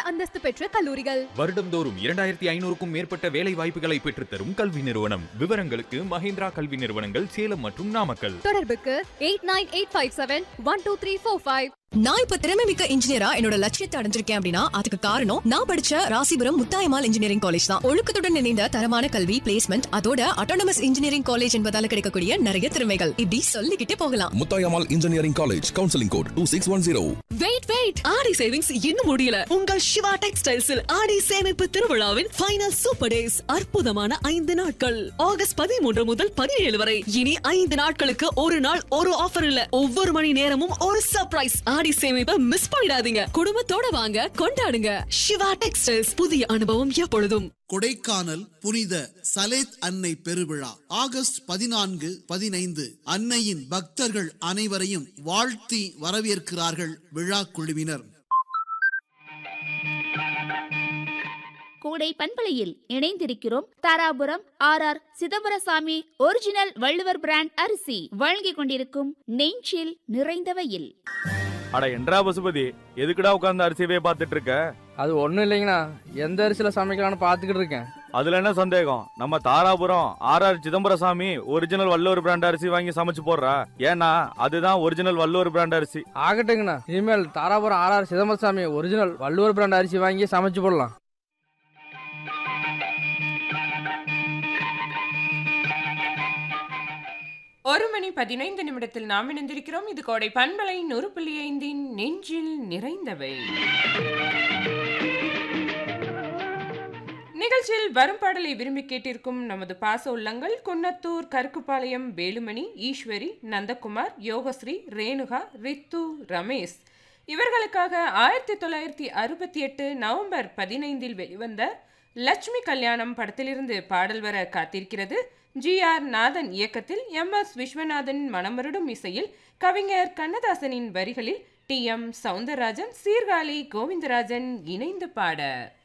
அந்தஸ்து பெற்ற கல்லூரிகள் வருடம்தோறும் இரண்டாயிரத்தி ஐநூறுக்கும் மேற்பட்ட வேலை வாய்ப்புகளை பெற்றுத்தரும் கல்வி நிறுவனம் விவரங்களுக்கு மஹிந்திரா கல்வி நிறுவனங்கள் சேலம் மற்றும் நாமக்கல் தொடர்புக்கு eight nine eight five seven one two three four five நான் இப்ப திறமை மிக்க இன்ஜினியரா என்னோட லட்சியத்தை அடைஞ்சிருக்கேன் அப்படின்னா அதுக்கு காரணம் நான் படிச்ச ராசிபுரம் முத்தாயமால் இன்ஜினியரிங் காலேஜ் தான் ஒழுக்கத்துடன் இணைந்த தரமான கல்வி பிளேஸ்மெண்ட் அதோட அட்டானமஸ் இன்ஜினியரிங் காலேஜ் என்பதால கிடைக்கக்கூடிய நிறைய திறமைகள் இப்படி சொல்லிக்கிட்டே போகலாம் Muthayammal engineering college counselling code two six one zero wait wait Aadi savings இன்னும் முடியல உங்கள் சிவா டெக்ஸ்டைல்ஸில் ஆடி சேமிப்பு திருவிழாவின் ஃபைனல் சூப்பர் டேஸ் அற்புதமான ஐந்து நாட்கள் ஆகஸ்ட் பதிமூன்று முதல் பதினேழு வரை இனி ஐந்து நாட்களுக்கு ஒரு நாள் ஒரு ஆஃபர் இல்ல ஒவ்வொரு மணி நேரமும் ஒரு சர்ப்ரைஸ் ஆடி சேமிப்பை மிஸ் பண்ணிடாதீங்க குடும்பத்தோட வாங்க கொண்டாடுங்க சிவா டெக்ஸ்டைல்ஸ் புதிய அனுபவம் எப்பொழுதும் கொடைக்கானல் புனித சலேத் அன்னை பெருவிழா ஆகஸ்ட் பதினான்கு பதினைந்து அன்னையின் பக்தர்கள் அனைவரையும் வாழ்த்தி வரவேற்கிறார்கள் விழா குழுவினர் கூடை பண்பலையில் இணைந்திருக்கிறோம் Dharapuram R R Chidambarasamy original Valluvar brand அரிசி வழங்கிக் கொண்டிருக்கும் நெஞ்சில் நிறைந்தவையில் அட என்றா பசுபதி எதுக்குடா உட்கார்ந்து அரிசியவே பார்த்துட்டு இருக்க அது ஒன்றும் இல்லைங்கண்ணா எந்த அரிசியில் சமைக்கலாம்னு பார்த்துக்கிட்டு இருக்கேன் அதுல என்ன சந்தேகம் நம்ம Dharapuram R R Chidambarasamy original Valluvar brand அரிசி வாங்கி சமைச்சு போடுறா ஏன்னா அதுதான் ஒரிஜினல் வள்ளுவர் பிராண்ட் அரிசி ஆகட்டுங்கண்ணா இனிமேல் Dharapuram RR Chidambarasamy original Valluvar brand அரிசி வாங்கி சமைச்சு போடலாம் ஒரு மணி பதினைந்து நிமிடத்தில் நாம் இணைந்திருக்கிறோம் இது கோடை பண்பலை நூறு புள்ளி ஐந்தின் நெஞ்சில் நிறைந்தவை நிகழ்ச்சியில் வரும் பாடலை விரும்பி கேட்டிருக்கும் நமது பாச உள்ளங்கள் குன்னத்தூர் கருக்குப்பாளையம் வேலுமணி ஈஸ்வரி நந்தகுமார் யோகஸ்ரீ ரேணுகா ரித்து ரமேஷ் இவர்களுக்காக ஆயிரத்தி தொள்ளாயிரத்தி அறுபத்தி எட்டு நவம்பர் பதினைந்தில் வெளிவந்த லட்சுமி கல்யாணம் படத்திலிருந்து பாடல் வர காத்திருக்கிறது ஜி ஆர் நாதன் இயக்கத்தில் எம் எஸ் விஸ்வநாதன் மனமருடும் இசையில் கவிஞர் கண்ணதாசனின் வரிகளில் டி எம் சவுந்தரராஜன் சீர்காழி கோவிந்தராஜன் இணைந்து பாட